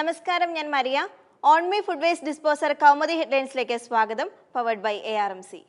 നമസ്കാരം ഞാൻ Maria on me food waste disposer Kaumudi ഹെഡ്ലൈൻസിലേക്ക് സ്വാഗതം powered by A R M C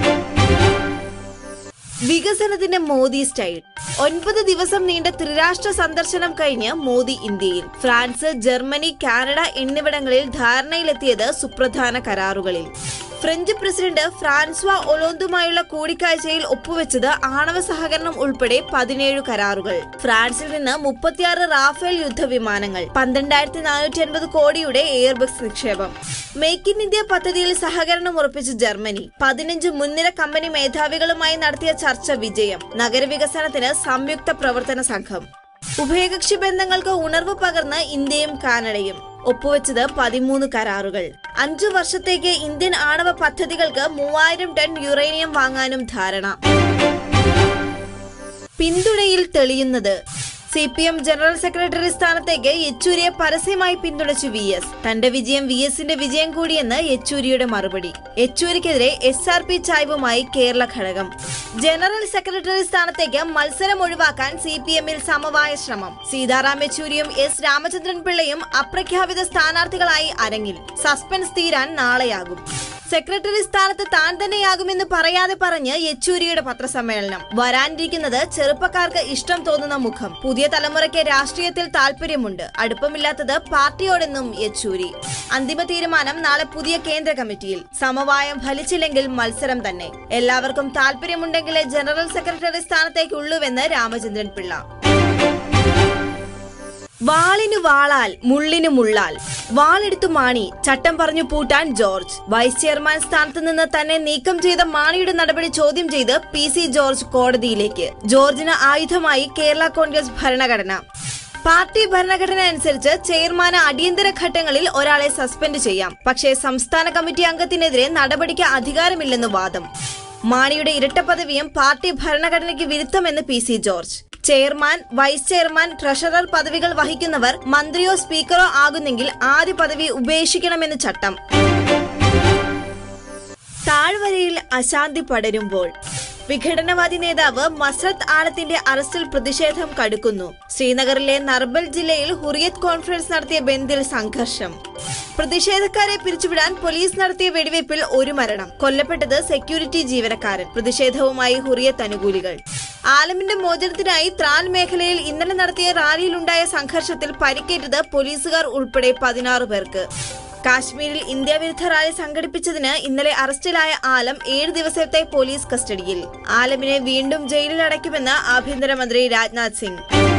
വികസനത്തിന്റെ മോദി സ്റ്റൈൽ ഒൻപത് ദിവസം നീണ്ട ത്രിരാഷ്ട്ര സന്ദർശനം കഴിഞ്ഞ് മോദി ഇന്ത്യയിൽ ഫ്രാൻസ് ജർമ്മനി കാനഡ എന്നിവിടങ്ങളിൽ ധാരണയിലെത്തിയത് സുപ്രധാന കരാറുകളിൽ ഫ്രഞ്ച് പ്രസിഡന്റ് ഫ്രാൻസ്വ ഒലോന്തുമായുള്ള കൂടിക്കാഴ്ചയിൽ ഒപ്പുവെച്ചത് ആണവ സഹകരണം ഉൾപ്പെടെ പതിനേഴ് കരാറുകൾ ഫ്രാൻസിൽ നിന്ന് മുപ്പത്തിയാറ് റാഫേൽ യുദ്ധവിമാനങ്ങൾ പന്ത്രണ്ടായിരത്തി നാനൂറ്റി അൻപത് കോടിയുടെ എയർബക്സ് നിക്ഷേപം മേക്ക് ഇൻ ഇന്ത്യ പദ്ധതിയിൽ സഹകരണം ഉറപ്പിച്ച് ജർമ്മനി പതിനഞ്ച് മുൻനിര കമ്പനി മേധാവികളുമായി നടത്തിയ ചർച്ച വിജയം നഗരവികസനത്തിന് സംയുക്ത പ്രവർത്തന സംഘം ഉഭയകക്ഷി ബന്ധങ്ങൾക്ക് ഉണർവ് പകർന്ന് ഇന്ത്യയും കാനഡയും ഒപ്പുവെച്ചത് പതിമൂന്ന് കരാറുകൾ അഞ്ചു വർഷത്തേക്ക് ഇന്ത്യൻ ആണവ പദ്ധതികൾക്ക് മൂവായിരം ടൺ യുറേനിയം വാങ്ങാനും ധാരണ പിന്തുണയിൽ തെളിയുന്നത് C P M general secretary സ്ഥാനത്തേക്ക് യെച്ചൂരിയെ പരസ്യമായി പിന്തുണച്ചു വി എസ് തന്റെ വിജയം വി എസിന്റെ വിജയം കൂടിയെന്ന് യെച്ചൂരിയുടെ മറുപടി യെച്ചൂരിക്കെതിരെ എസ് ആർ പി ചായ്വുമായി കേരള ഘടകം ജനറൽ സെക്രട്ടറി സ്ഥാനത്തേക്ക് മത്സരം ഒഴിവാക്കാൻ സി പി എമ്മിൽ സമവായ ശ്രമം സീതാറാം യെച്ചൂരിയും എസ് രാമചന്ദ്രൻ പിള്ളയും അപ്രഖ്യാപിത സ്ഥാനാർത്ഥികളായി അരങ്ങിൽ സസ്പെൻസ് തീരാൻ നാളെയാകും സെക്രട്ടറി സ്ഥാനത്ത് താൻ തന്നെയാകുമെന്ന് പറയാതെ പറഞ്ഞ് യെച്ചൂരിയുടെ പത്രസമ്മേളനം വരാനിരിക്കുന്നത് ചെറുപ്പക്കാർക്ക് ഇഷ്ടം തോന്നുന്ന മുഖം പുതിയ തലമുറയ്ക്ക് രാഷ്ട്രീയത്തിൽ താല്പര്യമുണ്ട് അടുപ്പമില്ലാത്തത് പാർട്ടിയോടെന്നും യെച്ചൂരി അന്തിമ തീരുമാനം നാളെ പുതിയ കേന്ദ്ര കമ്മിറ്റിയിൽ സമവായം ഫലിച്ചില്ലെങ്കിൽ മത്സരം തന്നെ എല്ലാവർക്കും താല്പര്യമുണ്ടെങ്കിലേ ജനറൽ സെക്രട്ടറി സ്ഥാനത്തേക്കുള്ളൂവെന്ന് രാമചന്ദ്രൻ പിള്ള വാളിനു വാളാൽ മുള്ളിനു മുള്ളാൽ വാളെടുത്തു മാണി ചട്ടം പറഞ്ഞു പൂട്ടാൻ ജോർജ് വൈസ് ചെയർമാൻ സ്ഥാനത്ത് നിന്ന് തന്നെ നീക്കം ചെയ്ത മാണിയുടെ നടപടി ചോദ്യം ചെയ്ത് പി സി ജോർജ് കോടതിയിലേക്ക് ജോർജിന് ആയുധമായി കേരള കോൺഗ്രസ് ഭരണഘടന പാർട്ടി ഭരണഘടന അനുസരിച്ച് ചെയർമാന് അടിയന്തര ഘട്ടങ്ങളിൽ ഒരാളെ സസ്പെൻഡ് ചെയ്യാം പക്ഷേ സംസ്ഥാന കമ്മിറ്റി അംഗത്തിനെതിരെ നടപടിക്ക് അധികാരമില്ലെന്ന് വാദം മാണിയുടെ ഇരട്ട പദവിയും പാർട്ടി ഭരണഘടനയ്ക്ക് വിരുദ്ധമെന്ന് P C George chairman vice chairman treasurer പദവികൾ വഹിക്കുന്നവർ മന്ത്രിയോ സ്പീക്കറോ ആകുന്നെങ്കിൽ ആദ്യ പദവി ഉപേക്ഷിക്കണമെന്ന് ചട്ടം താഴ്വരയിൽ അശാന്തി പടരുമ്പോൾ വിഘടനവാദി നേതാവ് മസ്രത്ത് ആലത്തിന്റെ അറസ്റ്റിൽ പ്രതിഷേധം കടുക്കുന്നു ശ്രീനഗറിലെ നർബൽ ജില്ലയിൽ ഹുറിയത്ത് കോൺഫറൻസ് നടത്തിയ ബന്ദിൽ സംഘർഷം പ്രതിഷേധക്കാരെ പിരിച്ചുവിടാൻ പോലീസ് നടത്തിയ വെടിവയ്പിൽ ഒരു മരണം കൊല്ലപ്പെട്ടത് സെക്യൂരിറ്റി ജീവനക്കാരൻ പ്രതിഷേധവുമായി ഹുറിയത്ത് അനുകൂലികൾ ആലമിന്റെ മോചനത്തിനായി ത്രാൽ മേഖലയിൽ ഇന്നലെ നടത്തിയ റാലിയിലുണ്ടായ സംഘർഷത്തിൽ പരിക്കേറ്റത് പോലീസുകാർ ഉൾപ്പെടെ പതിനാറ് പേർക്ക് കാശ്മീരിൽ ഇന്ത്യ വിരുദ്ധ റാലി സംഘടിപ്പിച്ചതിന് ഇന്നലെ അറസ്റ്റിലായ ആലം ഏഴ് ദിവസത്തെ പോലീസ് കസ്റ്റഡിയിൽ ആലമിനെ വീണ്ടും ജയിലിൽ അടയ്ക്കുമെന്ന് ആഭ്യന്തരമന്ത്രി Rajnath Singh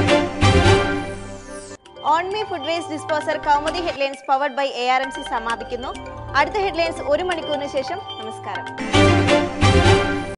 on me food waste disposer Kaumudi headlines powered by A R M C സമാപിക്കുന്നു അടുത്ത ഹെഡ്ലൈൻസ് ഒരു മണിക്കൂറിന് ശേഷം നമസ്കാരം